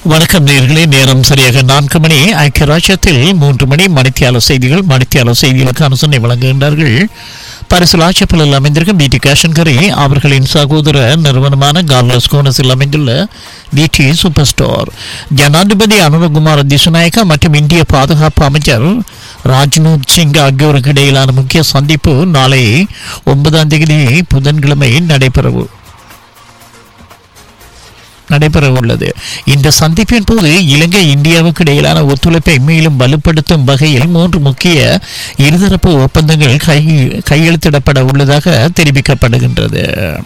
வணக்கம் நேர்களே நேரம் சரியாக நான்கு மணி ஐக்கிய ராஜ்யத்தில் மூன்று மணி மணித்தியால செய்திகள் மணித்தியால செய்திகளுக்கான சொன்னை வழங்குகின்றார்கள் பரிசு லாட்சப்பலில் அமைந்திருக்கும் பிடி கேஷன்கரி அவர்களின் சகோதர நிறுவனமான கார்லஸ் கோனஸில் அமைந்துள்ள பிடி சூப்பர் ஸ்டோர் ஜனாதிபதி அனுரகுமார் திசுநாயக்கா மற்றும் இந்திய பாதுகாப்பு அமைச்சர் ராஜ்நாத் சிங் ஆகியோருக்கு இடையிலான முக்கிய சந்திப்பு நாளை ஒன்பதாம் தேதி புதன்கிழமை நடைபெறவு நடைபெற உள்ளது இந்த சந்திப்பின் போது இலங்கை இந்தியாவுக்கு இடையிலான ஒத்துழைப்பை மேலும் வலுப்படுத்தும் வகையில் மூன்று முக்கிய இருதரப்பு ஒப்பந்தங்கள் கை கையெழுத்திடப்பட உள்ளதாக தெரிவிக்கப்படுகின்றது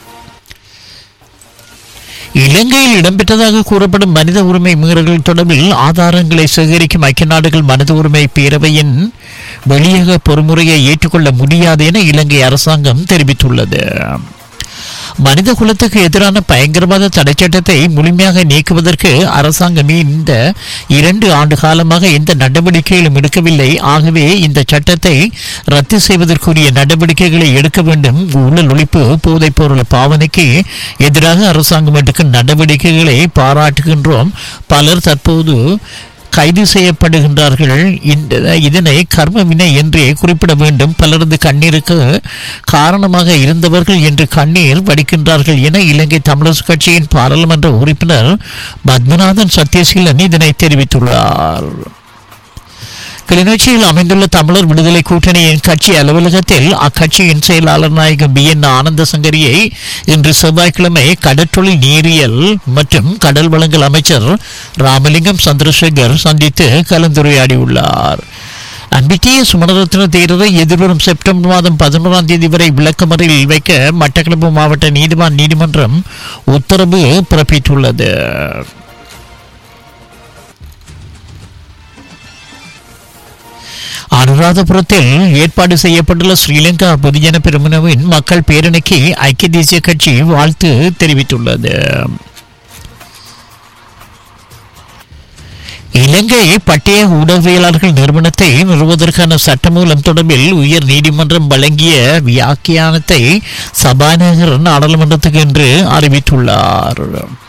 இலங்கையில் இடம்பெற்றதாக கூறப்படும் மனித உரிமை மீறல்கள் தொடர்பில் ஆதாரங்களை சேகரிக்கும் ஐக்கிய நாடுகள் மனித உரிமை பேரவையின் வெளியக பொறுமுறையை ஏற்றுக்கொள்ள முடியாது என இலங்கை அரசாங்கம் தெரிவித்துள்ளது மனித குலத்துக்கு எதிரான பயங்கரவாத தடை சட்டத்தை முழுமையாக நீக்குவதற்கு அரசாங்கம் இந்த இரண்டு ஆண்டு காலமாக எந்த நடவடிக்கைகளும் எடுக்கவில்லை ஆகவே இந்த சட்டத்தை ரத்து செய்வதற்குரிய நடவடிக்கைகளை எடுக்க வேண்டும் ஊழல் ஒழிப்பு போதைப் பொருள் பாவனைக்கு எதிராக அரசாங்கம் எடுக்கும் நடவடிக்கைகளை பாராட்டுகின்றோம் பலர் தற்போது கைது செய்யப்படுகின்றார்கள் இந்த இதனை கர்ம வினை என்றே குறிப்பிட வேண்டும் பலரது கண்ணீருக்கு காரணமாக இருந்தவர்கள் என்று கண்ணீர் வடிக்கின்றார்கள் என இலங்கை தமிழரசு கட்சியின் பாராளுமன்ற உறுப்பினர் பத்மநாதன் சத்யசீலன் இதனை தெரிவித்துள்ளார் கிளிநொச்சியில் அமைந்துள்ள தமிழர் விடுதலை கூட்டணியின் கட்சி அலுவலகத்தில் அக்கட்சியின் செயலாளர் நாயகம் பி என் ஆனந்த சங்கரியை இன்று செவ்வாய்க்கிழமை கடற்றொழில் நீரியல் மற்றும் கடல் வளங்கள் அமைச்சர் ராமலிங்கம் சந்திரசேகர் சந்தித்து கலந்துரையாடியுள்ளார் அன்பிட்டிய சுமணரத்ன தேரரை எதிர்வரும் செப்டம்பர் மாதம் பதினோராம் தேதி வரை விளக்கமறையில் வைக்க மட்டக்களப்பு மாவட்ட நீதிவான் நீதிமன்றம் உத்தரவு பிறப்பித்துள்ளது அனுராதபுரத்தில் ஏற்பாடு செய்யப்பட்டுள்ள ஸ்ரீலங்கா பொதுஜன பெருமனவின் மக்கள் பேரணிக்கு ஐக்கிய தேசிய கட்சி வாழ்த்து தெரிவித்துள்ளது இலங்கை பட்டிய ஊடகவியலாளர்கள் நிறுவனத்தை நிறுவுவதற்கான சட்டமூலம் தொடர்பில் உயர் நீதிமன்றம் வழங்கிய வியாக்கியானத்தை சபாநாயகர் நாடாளுமன்றத்துக்கு என்று அறிவித்துள்ளார்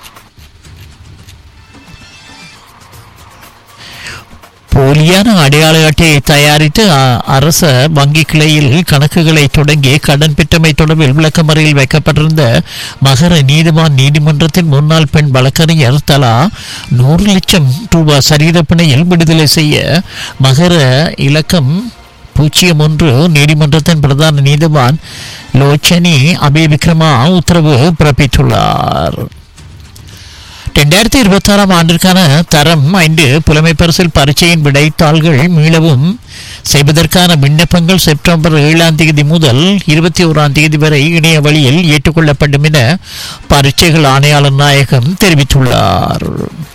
போலியான அடையாள அட்டையை தயாரித்து அ- அரச வங்கி கிளையில் கணக்குகளை தொடங்கி கடன் பெற்றமை தொடர்பில் விளக்கமறையில் வைக்கப்பட்டிருந்த மகர நீதிவான் நீதிமன்றத்தின் முன்னாள் பெண் வழக்கறிஞர் தலா நூறு லட்சம் ரூபாய் சரீரப்பிணையில் விடுதலை செய்ய மகர இலக்கம் பூஜ்ஜியம் ஒன்று நீதிமன்றத்தின் பிரதான நீதிவான் லோச்சனி அபி விக்ரமா உத்தரவு பிறப்பித்துள்ளார் ரெண்டாயிரத்தி இருபத்தி ஆறாம் ஆண்டிற்கான தரம் ஐந்து புலமை பரிசில் பரீட்சையின் விடைத்தாள்கள் மீளவும் செய்வதற்கான விண்ணப்பங்கள் செப்டம்பர் ஏழாம் தேதி முதல் இருபத்தி ஓராம் தேதி வரை இணைய வழியில் ஏற்றுக்கொள்ளப்படும் என பரீட்சைகள் ஆணையாளர் நாயகம் தெரிவித்துள்ளார்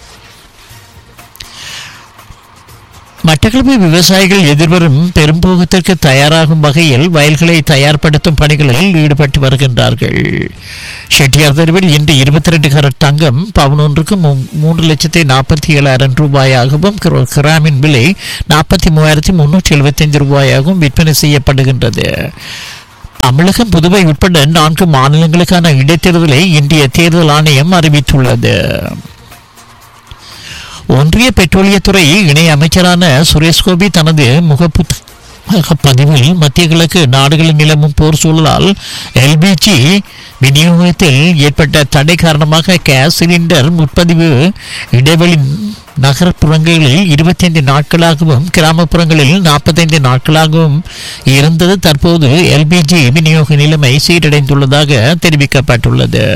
மட்டக்களப்பு விவசாயிகள் எதிர்வரும் பெரும்போகத்திற்கு தயாராகும் வகையில் வயல்களை தயார்படுத்தும் பணிகளில் ஈடுபட்டு வருகின்றார்கள் ஷெட்டியார் தெருவில் இன்று இருபத்தி ரெண்டு கரட் தங்கம் பவுன் ஒன்றுக்கு மூ- மூன்று லட்சத்தி நாற்பத்தி ஏழாயிரம் ரூபாயாகவும் கிரோ- கிராமின் விலை நாற்பத்தி மூவாயிரத்தி முன்னூற்றி எழுபத்தைந்து ரூபாயாகவும் விற்பனை செய்யப்படுகின்றது தமிழகம் புதுவை உட்பட நான்கு மாநிலங்களுக்கான இடைத்தேர்தலை இந்திய தேர்தல் ஆணையம் அறிவித்துள்ளது ஒன்றிய பெட்ரோலியத்துறை இணை அமைச்சரான சுரேஷ் கோபி தனது முகப்பு பதிவில் மத்திய கிழக்கு நாடுகளில் நிலவும் போர் சூழலால் எல்பிஜி விநியோகத்தில் ஏற்பட்ட தடை காரணமாக கேஸ் சிலிண்டர் முற்பதிவு இடைவெளி நகர்ப்புறங்களில் இருபத்தைந்து நாட்களாகவும் கிராமப்புறங்களில் நாற்பத்தைந்து நாட்களாகவும் இருந்தது தற்போது எல்பிஜி விநியோக நிலைமை சீரடைந்துள்ளதாக தெரிவிக்கப்பட்டுள்ளது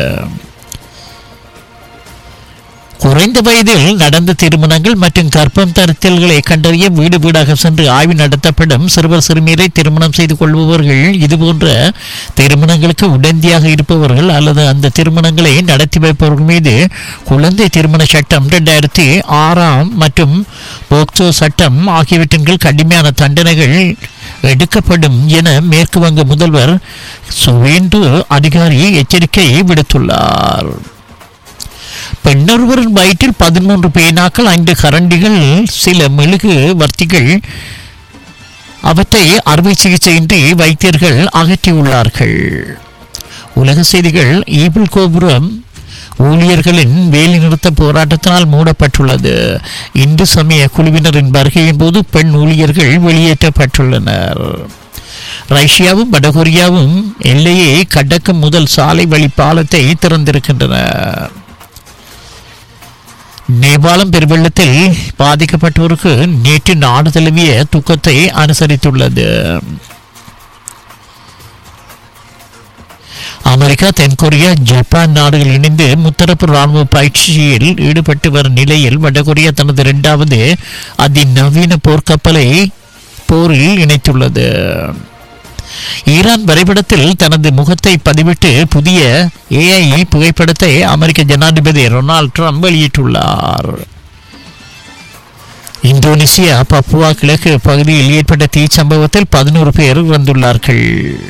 குறைந்த வயதில் நடந்த திருமணங்கள் மற்றும் கர்ப்பம் தரித்தல்களை கண்டறிய வீடு வீடாக சென்று ஆய்வு நடத்தப்படும் சிறுவர் சிறுமியரை திருமணம் செய்து கொள்பவர்கள் இதுபோன்ற திருமணங்களுக்கு உடந்தையாக இருப்பவர்கள் அல்லது அந்த திருமணங்களை நடத்தி வைப்பவர்கள் மீது குழந்தை திருமண சட்டம் இரண்டாயிரத்தி ஆறாம் மற்றும் போக்சோ சட்டம் ஆகியவற்றின் கீழ் கடுமையான தண்டனைகள் எடுக்கப்படும் என மேற்கு வங்க முதல்வர் சுவேந்து அதிகாரி எச்சரிக்கை விடுத்துள்ளார் பெண்ணொருவரின் வயிற்றில் பதிமூன்று பேனாக்கள் ஐந்து கரண்டிகள் சில மெழுகு வர்த்திகள் அவற்றை அறுவை சிகிச்சையின்றி வைத்தியர்கள் அகற்றியுள்ளார்கள் உலக செய்திகள் ஈபிள் கோபுரம் ஊழியர்களின் வேலைநிறுத்த போராட்டத்தினால் மூடப்பட்டுள்ளது இந்து சமய குழுவினரின் வருகையின் போது பெண் ஊழியர்கள் வெளியேற்றப்பட்டுள்ளனர் ரஷ்யாவும் வடகொரியாவும் எல்லையை கடக்கும் முதல் சாலை வழி பாலத்தை திறந்திருக்கின்றன நேபாளம் பெருவெள்ளத்தில் பாதிக்கப்பட்டோருக்கு நேற்று நாடு தழுவிய துக்கத்தை அனுசரித்துள்ளது அமெரிக்கா தென்கொரியா ஜப்பான் நாடுகள் இணைந்து முத்தரப்பு ராணுவ பயிற்சியில் ஈடுபட்டு வரும் நிலையில் வடகொரியா தனது இரண்டாவது அதிநவீன போர்க்கப்பலை போரில் இணைத்துள்ளது ஈரான் வரைபடத்தில் தனது முகத்தை பதிவிட்டு புதிய ஏஐ புகைப்படத்தை அமெரிக்க ஜனாதிபதி டொனால்ட் ட்ரம்ப் வெளியிட்டுள்ளார் இந்தோனேசியா பப்புவா கிழக்கு பகுதியில் ஏற்பட்ட தீ சம்பவத்தில் பதினோரு பேர் இறந்துள்ளார்கள்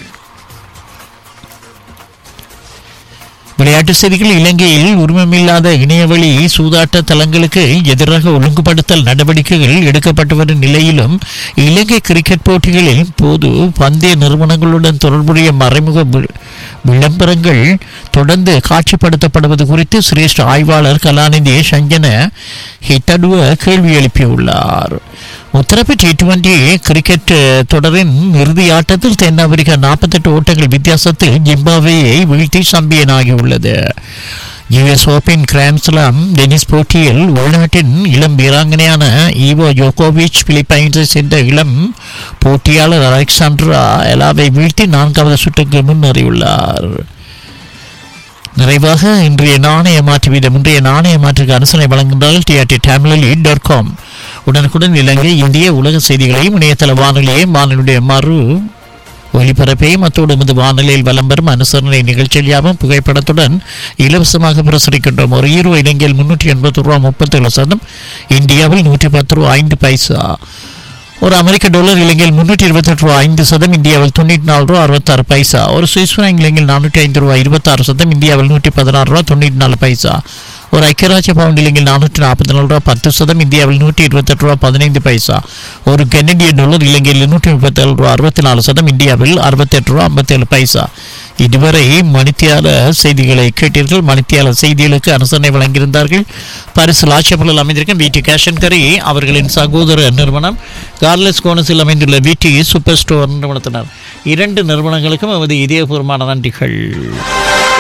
விளையாட்டு செய்திகள் இலங்கையில் உரிமமில்லாத இணையவழி சூதாட்ட தளங்களுக்கு எதிராக ஒழுங்குபடுத்தல் நடவடிக்கைகள் எடுக்கப்பட்டு வரும் நிலையிலும் இலங்கை கிரிக்கெட் போட்டிகளில் போது பந்தய நிறுவனங்களுடன் தொடர்புடைய மறைமுக வி- விளம்பரங்கள் தொடர்ந்து காட்சிப்படுத்தப்படுவது குறித்து சிரேஷ்ட ஆய்வாளர் கலாநிதி சஞ்சன ஹிட்டடுவ கேள்வி எழுப்பியுள்ளார் உத்தரப்பு டி டுவெண்டி கிரிக்கெட் தொடரின் இறுதி ஆட்டத்தில் தென்னாப்பிரிக்கா நாற்பத்தெட்டு ஓட்டங்கள் வித்தியாசத்தில் ஜிம்பாப்வேயை வீழ்த்தி சாம்பியன் ஆகியுள்ளது யுஎஸ் ஓபன் கிராண்ட்ஸ்லாம் டென்னிஸ் போட்டியில் உள்நாட்டின் இளம் வீராங்கனையான ஈவோ ஜோகோவிச் பிலிப்பைன்ஸை சேர்ந்த இளம் போட்டியாளர் அலெக்சாண்ட்ரா எலாவை வீழ்த்தி நான்காவது சுற்றுக்கு முன்னேறியுள்ளார் நிறைவாக இன்றைய நாணய மாற்று வீதம் இன்றைய நாணய மாற்றுக்கு அரசனை வழங்குகிறார்கள் டிஆர்டி தமிழலி டாட் காம் உடனுக்குடன் இலங்கை இந்திய உலக செய்திகளையும் இணையதள வானொலியையும் வானொலியுடைய மறு ஒலிபரப்பையும் அத்தோடு நமது வானொலியில் வலம் வரும் அனுசரணை நிகழ்ச்சியாகவும் புகைப்படத்துடன் இலவசமாக பிரசுரிக்கின்றோம் ஒரு ஈரோ இலங்கையில் முன்னூற்றி எண்பது ரூபா முப்பத்தேழு சதம் இந்தியாவில் நூற்றி பத்து ரூபா ஐந்து பைசா ஒரு அமெரிக்க டாலர் இலங்கையில் முன்னூற்றி இருபத்தெட்டு ரூபா ஐந்து சதம் இந்தியாவில் தொண்ணூற்றி நாலு ரூபா அறுபத்தாறு பைசா ஒரு சுவிஸ் ஃப்ராங்க் இலங்கையில் நானூற்றி ஐந்து ரூபா இருபத்தாறு சதம் இந்தியாவில் நூற்றி பதினாறு ரூபா தொண்ணூற்றி நாலு பைசா ஒரு ஐக்கியராஜ்ய பவுண்ட் இலங்கையில் நானூற்றி நாற்பத்தி நாலு ரூபா பத்து சதம் இந்தியாவில் நூற்றி இருபத்தெட்டு ரூபா பதினைந்து பைசா ஒரு கெனடிய டாலர் இலங்கையில் நூற்றி முப்பத்தேழு ரூபா அறுபத்தி நாலு சதம் இந்தியாவில் அறுபத்தெட்டு ரூபா ஐம்பத்தேழு பைசா இதுவரை மணித்தியால செய்திகளை கேட்டீர்கள் மணித்தியால செய்திகளுக்கு அனுசரணை வழங்கியிருந்தார்கள் பரிசு லாட்சியப்பலில் அமைந்திருக்கும் வீட்டு கேஷன் கரி அவர்களின் சகோதர நிறுவனம் கார்லஸ் கோனஸில் அமைந்துள்ள வீட்டு சூப்பர் ஸ்டோர் நிறுவனத்தினர் இரண்டு நிறுவனங்களுக்கும் நமது இதயபூர்வமான நன்றிகள்